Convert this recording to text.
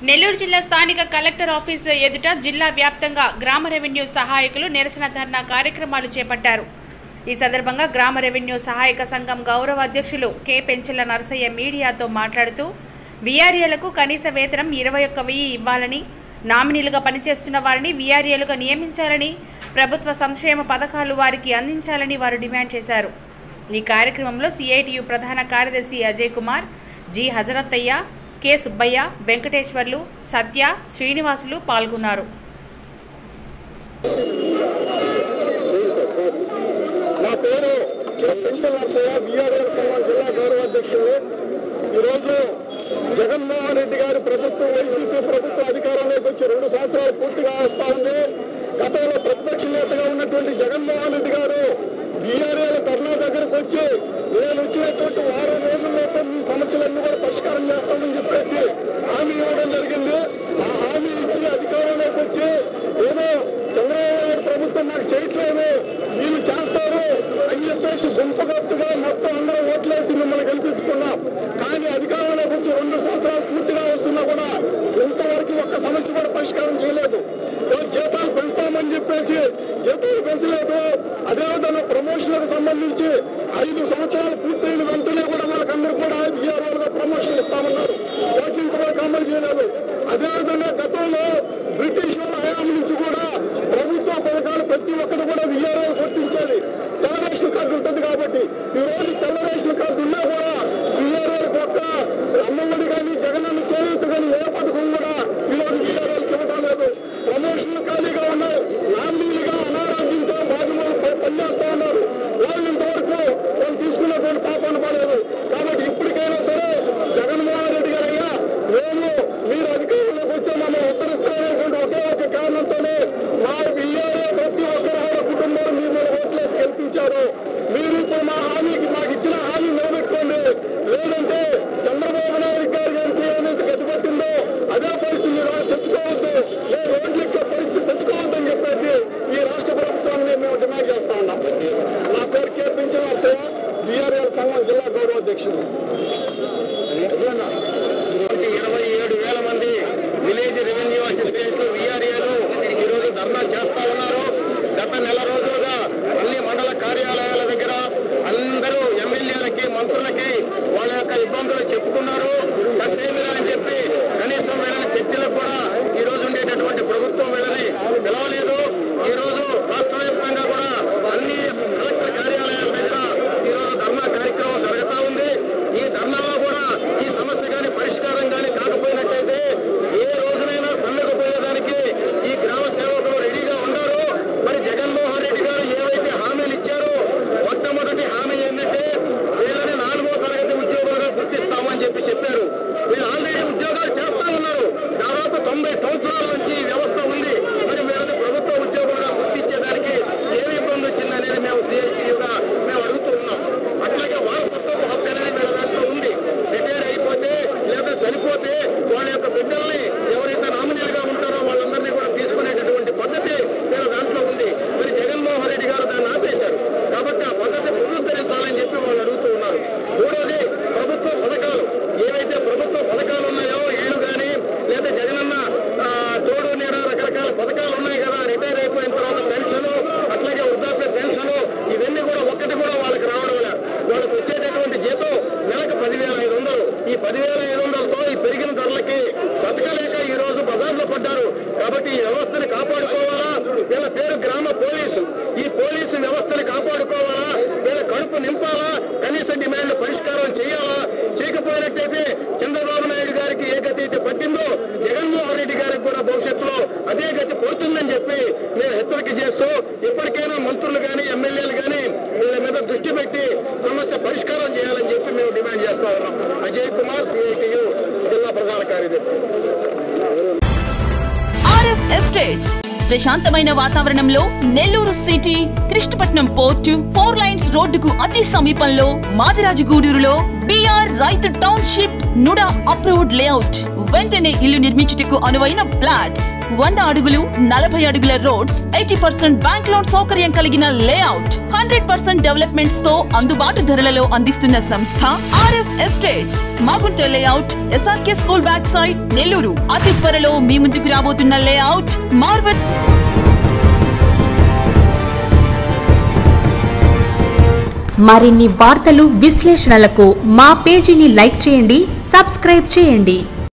నెల్లూరు జిల్లా స్థానిక collector office ఎదుట జిల్లా వ్యాప్తంగా గ్రామ రెవెన్యూ సహాయకులు నిరసన ధర్నా కార్యక్రమాలు చేపట్టారు ఈ సందర్భంగా గ్రామ రెవెన్యూ సహాయక సంఘం గౌరవ అధ్యక్షులు కె పెంచెల నరసయ్య మీడియాతో మాట్లాడుతూ వీఆర్ఏలకు కనీస వేతనం ఇరవై ఒక్క వెయ్యి ఇవ్వాలని నామినీలుగా పనిచేస్తున్న వారిని వీఆర్ఏలుగా నియమించాలని ప్రభుత్వ సంక్షేమ పథకాలు వారికి అందించాలని వారు డిమాండ్ చేశారు ఈ కార్యక్రమంలో సిఐటియు ప్రధాన కార్యదర్శి అజయ్ కుమార్ జి హజరత్తయ్య కె సుబ్బయ్య వెంకటేశ్వర్లు సత్య శ్రీనివాసులు పాల్గొన్నారు నా పేరు కె పెన్షన్ నర్సయ్య బీఆర్ఎల్ సంఘం జిల్లా గౌరవ అధ్యక్షుడు ఈరోజు జగన్మోహన్ రెడ్డి గారి ప్రభుత్వం వైసీపీ ప్రభుత్వం అధికారంలోకి వచ్చి రెండు సంవత్సరాలు పూర్తిగా వస్తా ఉంది గతంలో ప్రతిపక్ష నేతగా ఉన్నటువంటి జగన్మోహన్ రెడ్డి గారు బీఆర్ఏల ధర్నా దగ్గరకు వచ్చి నేను వచ్చినటువంటి వారం రోజుల్లోపు మీ సమస్యలన్నీ కూడా పరిష్కారం చేస్తామని చెప్పేసి హామీ ఇవ్వడం జరిగింది ఆ హామీ ఇచ్చి అధికారంలోకి వచ్చి ఏదో చంద్రబాబు నాయుడు ప్రభుత్వం నాకు చేయట్లేదు వీళ్ళు చేస్తారు అని చెప్పేసి గుంపగత్తుగా మొత్తం అందరూ ఓట్లేసి మిమ్మల్ని గెలిపించుకున్నాం కానీ అధికారంలోకి వచ్చి రెండు సంవత్సరాలు పూర్తిగా వస్తున్నా కూడా ఇంతవరకు ఒక్క సమస్య కూడా పరిష్కారం చేయలేదు ఓ జీతాలు పెంచుతామని చెప్పేసి జీతాలు పెంచలేదు అదేవిధంగా ప్రమోషన్లకు సంబంధించి ఐదు సంవత్సరాలు పూర్తయిన వెంటనే కూడా వాళ్ళకందరూ కూడా విఆర్ఓలుగా ప్రమోషన్ ఇస్తామన్నారు వాటిని ఇంతవరకు అమలు చేయలేదు అదేవిధంగా గతంలో బ్రిటిష్ వాళ్ళ హయాం నుంచి కూడా ప్రభుత్వ పథకాలు ప్రతి ఒక్కటి కూడా విఆర్ఓ గుర్తించేది తెల్ల రేషన్ కార్డు ఉంటుంది కాబట్టి ఈ రోజు తెల్ల రేషన్ కార్డు ఉన్నా కూడా విఆర్ఓలకు ఒక్క అమ్మఒడి కానీ జగనన్న చేయూత కానీ ఏ పథకం కూడా ఈ రోజు విఆర్ఓలకు ఇవ్వడం లేదు ప్రమోషన్లు ఖాళీగా ఉన్నాయి నామినీలుగా అనారోగ్యంతో బాధ్యతలు పనిచేస్తా ఉన్నారు వాళ్ళు ఇంతవరకు వాళ్ళు తీసుకున్నటువంటి పాపాన్ని పడలేదు కాబట్టి ఇప్పటికైనా సరే జగన్మోహన్ రెడ్డి గారు అయ్యా మేము మీరు అధికారంలోకి వస్తే మమ్మల్ని ఉత్తరిస్తారనేటువంటి ఒకే ఒక కారణంతోనే మా బియ్యారే ప్రతి ఒక్కరు కూడా కుటుంబాలు మీరు మన ఓట్లేసి గెలిపించారు మీరు ఇప్పుడు మా హామీకి మాకు ఇచ్చిన హామీ నిలబెట్టుకోండి లేదంటే చంద్రబాబు నాయుడు గారి గారికి ఏదైతే గతి పట్టిందో అదే పరిస్థితి మీరు తెచ్చుకోవద్దు ఏ రోడ్లు ఎక్కే పరిస్థితి తెచ్చుకోవద్దు అని చెప్పేసి ఈ రాష్ట్ర ప్రభుత్వాన్ని మేము డిమాండ్ చేస్తా ఉన్నాం నా పేరు కే పింఛన్ వస్తాయా బీఆర్ఎల్ సంఘం జిల్లా గౌరవ అధ్యక్షుడు ఇరవై ఏడు వేల మంది విలేజ్ రెవెన్యూ అసిస్టెంట్లు విఆర్ఏలు ఈరోజు ధర్నా చేస్తా ఉన్నారు గత నెల రోజులుగా అన్ని మండల కార్యాలయాల దగ్గర అందరూ ఎమ్మెల్యేలకి మంత్రులకి వాళ్ళ యొక్క ఇబ్బందులు చెప్పుకున్నారు ససేమిరా అని చెప్పి కనీసం వీళ్ళని చర్చలకు కూడా ఈ రోజు ఉండేటటువంటి ప్రభుత్వం వీళ్ళని పిలవలేదు ఈ రోజు రాష్ట్ర వ్యాప్తంగా కూడా అన్ని కలెక్టర్ కార్యాలయాల దగ్గర ఈ రోజు ధర్నా కార్యక్రమం జరుగుతూ ఉంది ఈ ధర్నాలో కూడా ఈ సమస్య కానీ పరిష్కారం కానీ కాకపోయినట్టయితే ఏ రోజునైనా సమ్మెకు పోయేదానికి ఈ గ్రామ సేవకులు రెడీగా ఉన్నారు మరి జగన్మోహన్ రెడ్డి గారు ఏవైతే హామీలు ఇచ్చారో మొట్టమొదటి హామీ ఏంటంటే వీళ్ళని నాలుగో తరగతి ఉద్యోగులుగా గుర్తిస్తామని చెప్పి చెప్పారు వీళ్ళు ఆల్రెడీ ఉద్యోగాలు చేస్తా ఉన్నారు దాదాపు తొంభై సంవత్సరాల నుంచి ఈ వ్యవస్థ ఉంది మరి వీళ్ళని ప్రభుత్వ ఉద్యోగులుగా గుర్తించేదానికి ఏమి ఇబ్బంది వచ్చిందనేది మేము సిఐటియుగా మేము అడుగుతూ ఉన్నాం అట్లాగే వారసత్వపు హక్కు అనేది వీళ్ళ దాంట్లో ఉంది రిటైర్ అయిపోతే లేదా చనిపోతే వాళ్ళ యొక్క బిడ్డల్ని ఎవరైతే నామినీలుగా ఉంటారో వాళ్ళందరినీ కూడా తీసుకునేటటువంటి పద్ధతి వీళ్ళ దాంట్లో ఉంది మరి జగన్మోహన్ రెడ్డి గారు దాన్ని ఆపేశారు కాబట్టి ఆ పద్ధతి పునరుద్ధరించాలని చెప్పి వాళ్ళు అడుగుతూ ఉన్నారు మూడోది ప్రభుత్వ పథకాలు ఏవైతే ప్రభుత్వ పథకాలు ఉన్నాయో ఇళ్ళు కానీ లేదా జగనన్న ఆ, తోడు నీడ రకరకాల పథకాలు ఉన్నాయి కదా రిటైర్ అయిపోయిన తర్వాత పెన్షన్ అట్లాగే వృద్ధాప్య పెన్షన్ ఇవన్నీ కూడా ఒక్కటి కూడా వాళ్ళకి రావడం లేదు వాళ్ళకి వచ్చేటటువంటి జీతం నెలకు పదివేల ఐదు వందలు ఈ పదివేల ఐదు వందలతో ఈ పెరిగిన ధరలకి బతకలేక ఈ రోజు బజార్లో పడ్డారు కాబట్టి ఈ వ్యవస్థని కాపాడుకోవాలా వీళ్ళ పేరు గ్రామ పోలీసు ఈ పోలీసు వ్యవస్థని కాపాడుకోవాలా వీళ్ళ కడుపు నింపాలా కనీస డిమాండ్ పరిష్కారం చేయాలా చేయకపోయినట్టయితే చంద్రబాబు నాయుడు గారికి ఏ గతి అయితే పట్టిందో జగన్మోహన్ రెడ్డి గారికి కూడా భవిష్యత్తులో అదే గతి పడుతుందని చెప్పి నేను హెచ్చరిక చేస్తూ ఇప్పటికైనా మంత్రులు కానీ ఎమ్మెల్యేలు కానీ వీళ్ళ మీద దృష్టి పెట్టి సమస్య పరిష్కారం చేయాలని చెప్పి మేము డిమాండ్ చేస్తా ఉన్నాం అజయ్ కుమార్ సిఐటియు జిల్లా ప్రధాన కార్యదర్శి ఆర్ఎస్ ఎస్టేట్స్ ప్రశాంతమైన వాతావరణంలో Nellore city Krishnapatnam port four lines రోడ్డుకు అతి సమీపంలో మాదిరాజగూడూరులో బిఆర్ రైతు టౌన్షిప్ నుడా అప్రూవ్డ్ లేఅవుట్ వెంటనే ఇల్లు నిర్మించుటకు అనువైన ఫ్లాట్స్ వంద అడుగులు నలభై అడుగుల roads eighty percent bank loan సౌకర్యం కలిగిన లేఅవుట్ హండ్రెడ్ పర్సెంట్ డెవలప్మెంట్స్ తో అందుబాటు ధరలలో అందిస్తున్న సంస్థ RS estates Magunta layout SRK school back side Nellore అతి త్వరలో మీ ముందుకు రాబోతున్న లేఅవుట్ మార్వెట్ మరిన్ని వార్తలు విశ్లేషణలకు మా పేజీని లైక్ చేయండి సబ్స్క్రైబ్ చేయండి